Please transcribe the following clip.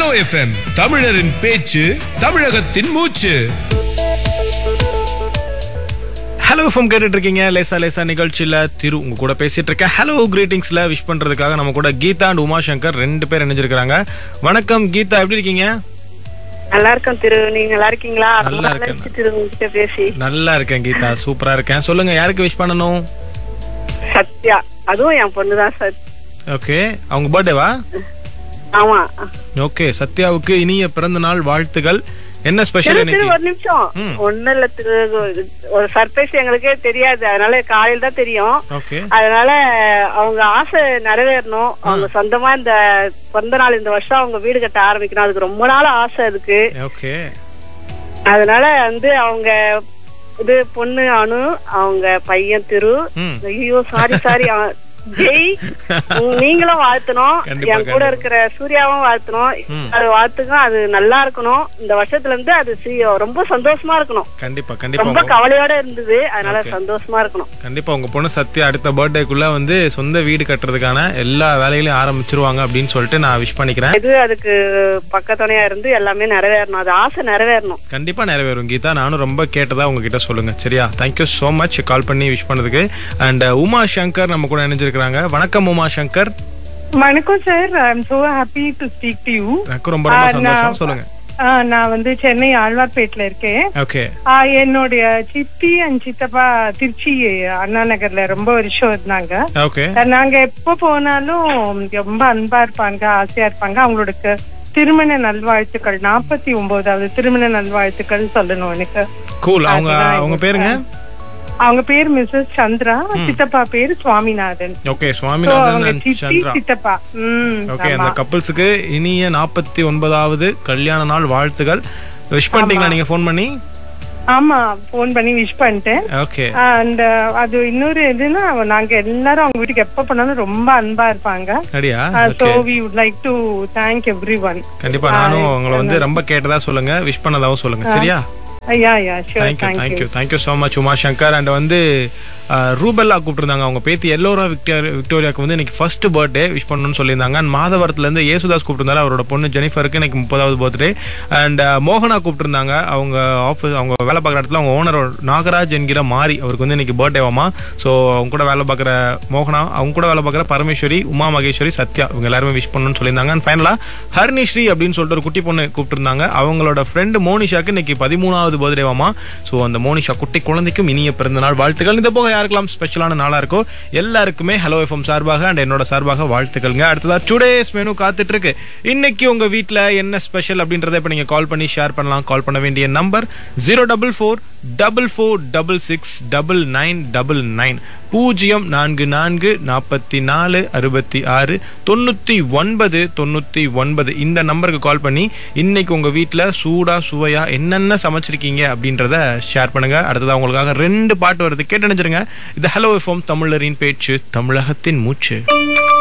Hello FM தமிழரின் பேச்சு தமிழகத்தின் மூச்சு ஹலோ ஃபோம் கேட்டுட்டு இருக்கீங்க லேசா லேசா நிகழ்ச்சியில திரு உங்க கூட பேசிட்டு இருக்கேன் ஹலோ கிரீட்டிங்ஸ்ல விஷ் பண்றதுக்காக நம்ம கூட கீதா அண்ட் உமாசங்கர் ரெண்டு பேர் இணைஞ்சிருக்காங்க வணக்கம் கீதா எப்படி இருக்கீங்க நல்லா இருக்கேன் திரு நீங்க நல்லா இருக்கீங்களா ரொம்ப நல்லா நாள் இருக்கேன். ஆச்சு திரு உங்ககிட்ட பேசி நல்லா இருக்கேன் கீதா சூப்பரா இருக்கேன் சொல்லுங்க யாருக்கு விஷ் பண்ணணும் சத்யா அதுவும் என் பொண்ணுதான் சத் ஓகே அவங்க பர்த்டேவா ஆமா ஓகே சத்யாவுக்கு இனிய பிறந்த நாள் வாழ்த்துகள் என்ன ஸ்பெஷல் திரு திரு இன்னைக்கு ஒரு நிமிஷம் ம். ஒண்ணும் இல்ல திரு ஒரு சர்ப்ரைஸ் எங்களுக்கே தெரியாது அதனால காலையில தான் தெரியும் ஓகே அதனால அவங்க ஆசை நிறைவேறணும் அவங்க சொந்தமா இந்த பிறந்த நாள் இந்த வருஷம் அவங்க வீடு கட்ட ஆரம்பிக்கணும் அதுக்கு ரொம்ப நாள் ஆசை இருக்கு ஓகே அதனால வந்து அவங்க இது பொண்ணு அனு அவங்க பையன் திரு ம் ஐயோ சாரி சாரி ஜெய் உம், நீங்களும் வாழ்த்தணும் கண்டிப்பா, என் கூட கண்டிப்பா. இருக்கிற சூர்யாவும் வாழ்த்தணும் ம். அது வாழ்த்துக்கும் அது நல்லா இருக்கணும் இந்த வருஷத்துல இருந்து அது சி- ரொம்ப சந்தோஷமா இருக்கணும் கண்டிப்பா கண்டிப்பா ரொம்ப உங்க- கவலையோட இருந்தது அதனால Okay. சந்தோஷமா இருக்கணும் கண்டிப்பா உங்க பொண்ணு சத்யா அடுத்த பர்த்டேக்குள்ள வந்து சொந்த வீடு கட்டுறதுக்கான எல்லா வேலைகளையும் ஆரம்பிச்சிருவாங்க அப்படின்னு சொல்லிட்டு நான் விஷ் பண்ணிக்கிறேன் இது அதுக்கு பக்கத்துணையா இருந்து எல்லாமே நிறைவேறணும் அது ஆசை நிறைவேறணும் கண்டிப்பா நிறைவேறும் கீதா நானும் ரொம்ப கேட்டதா உங்ககிட்ட சொல்லுங்க சரியா தேங்க்யூ so மச் கால் பண்ணி விஷ் பண்ணதுக்கு அண்ட் உமா சங்கர் நம்ம கூட இணைஞ்சிருக்காங்க வணக்கம் உமா சங்கர் வணக்கம் sir I am so happy to speak to you எனக்கு ரொம்ப ரொம்ப ஆ, சந்தோஷம் நான்- சொல்லுங்க நான் வந்து சென்னை ஆழ்வார்பேட்ல இருக்கேன் ஓகே ஆ, என்னுடைய சித்தி அண்ட் சித்தப்பா திருச்சி அண்ணா நகர்ல ரொம்ப வருஷம் இருந்தாங்க ஓகே ஆ, நாங்க எப்ப போனாலும் ரொம்ப அன்பா இருப்பாங்க ஆசையா இருப்பாங்க அவங்களோட க- திருமண நல்வாழ்த்துக்கள் நாற்பத்தி ஒன்பதாவது திருமண நல்வாழ்த்துக்கள் சொல்லணும் எனக்கு கூல் அவங்க அதுதான் அவங்க எனக்கு. பேருங்க அவங்க பேர் மிஸ்ஸஸ் சந்திரா சித்தப்பா பேரு சுவாமிநாதன் ஓகே So, சுவாமிநாதன் அவங்க and சித்தி சந்திரா சித்தப்பா ம் ஓகே ஆமா. அந்த கப்பல்ஸுக்கு இனிய நாற்பத்தி ஒன்பதாவது கல்யாண நாள் வாழ்த்துகள் விஷ் பண்ணிட்டீங்களா நீங்க ஃபோன் பண்ணி ஆமா போன் பண்ணி விஷ் பண்ணிட்டேன் ஓகே அண்ட் அது இன்னொரு எதுன்னா நாங்க எல்லாரும் அவங்க வீட்டுக்கு எப்ப போனாலும் ரொம்ப அன்பா இருப்பாங்க அப்படியா so okay we would like to thank everyone கண்டிப்பா நானும் உங்களை வந்து ரொம்ப கேட்டதா சொல்லுங்க விஷ் பண்ணதாவும் சொல்லுங்க சரியா yeah yeah sure thank you thank thank you you thank you so much Uma Shankar and வந்து அஹ், ரூபெல்லா கூப்பிட்டுருந்தாங்க அவங்க பேத்தி எல்லோரா விக்டோரியா விக்டோரியாவுக்கு வந்து இன்னைக்கு ஃபர்ஸ்ட் பர்த்டே விஷ் பண்ணணும்னு சொல்லியிருந்தாங்க அண்ட் மாதவரத்துல இருந்து ஏசுதாஸ் கூப்பிட்டுருந்தாரு அவரோட பொண்ணு ஜெனிஃபருக்கு இன்னைக்கு முப்பதாவது பர்த்டே அண்ட் மோகனா கூப்பிட்டுருந்தாங்க அவங்க ஆஃபீஸ் அவங்க வேலை பார்க்குற இடத்துல அவங்க ஓனர் நாகராஜ் என்கிற மாரி அவருக்கு வந்து இன்னைக்கு பர்த்டேவாமா ஸோ அவங்க கூட வேலை பார்க்குற மோகனா அவங்க கூட வேலை பார்க்குற பரமேஸ்வரி உமா மகேஸ்வரி சத்யா இவங்க எல்லாருமே விஷ் பண்ணணும்னு சொல்லியிருந்தாங்க அண்ட் ஃபைனலாக ஹர்னிஸ்ரீ அப்படின்னு சொல்லிட்டு ஒரு குட்டி பொண்ணு கூப்பிட்டுருந்தாங்க அவங்களோட ஃப்ரெண்டு மோனிஷாக்கு இன்னைக்கு பதிமூணாவது பர்த்டேவாமா ஸோ அந்த மோனிஷா குட்டி குழந்தைக்கும் இனிய பிறந்த நாள் வாழ்த்துக்கள் இந்த போக யாருக்கெல்லாம் ஸ்பெஷலான நாளா இருக்கோ எல்லாருக்குமே ஹலோ எஃப்எம் சார்பாக அண்ட் என்னோட சார்பாக வாழ்த்துக்கள்ங்க அடுத்ததா டுடேஸ் மெனு காத்துட்டு இருக்கு இன்னைக்கு உங்க வீட்ல என்ன ஸ்பெஷல் அப்படின்றத இப்ப நீங்க கால் பண்ணி ஷேர் பண்ணலாம் கால் பண்ண வேண்டிய number zero double four double four double six double nine double nine பூஜ்ஜியம் நான்கு நான்கு நாற்பத்தி நாலு அறுபத்தி ஆறு தொண்ணூத்தி ஒன்பது தொண்ணூத்தி ஒன்பது இந்த நம்பருக்கு கால் பண்ணி இன்னைக்கு உங்க வீட்ல சூடா சுவையா என்னென்ன சமைச்சிருக்கீங்க அப்படின்றத ஷேர் பண்ணுங்க அடுத்ததா உங்களுக்காக ரெண்டு பாட்டு வருது கேட்டு நினைச்சிருங்க இது ஹலோ எஃப்எம் தமிழரின் பேச்சு தமிழகத்தின் மூச்சு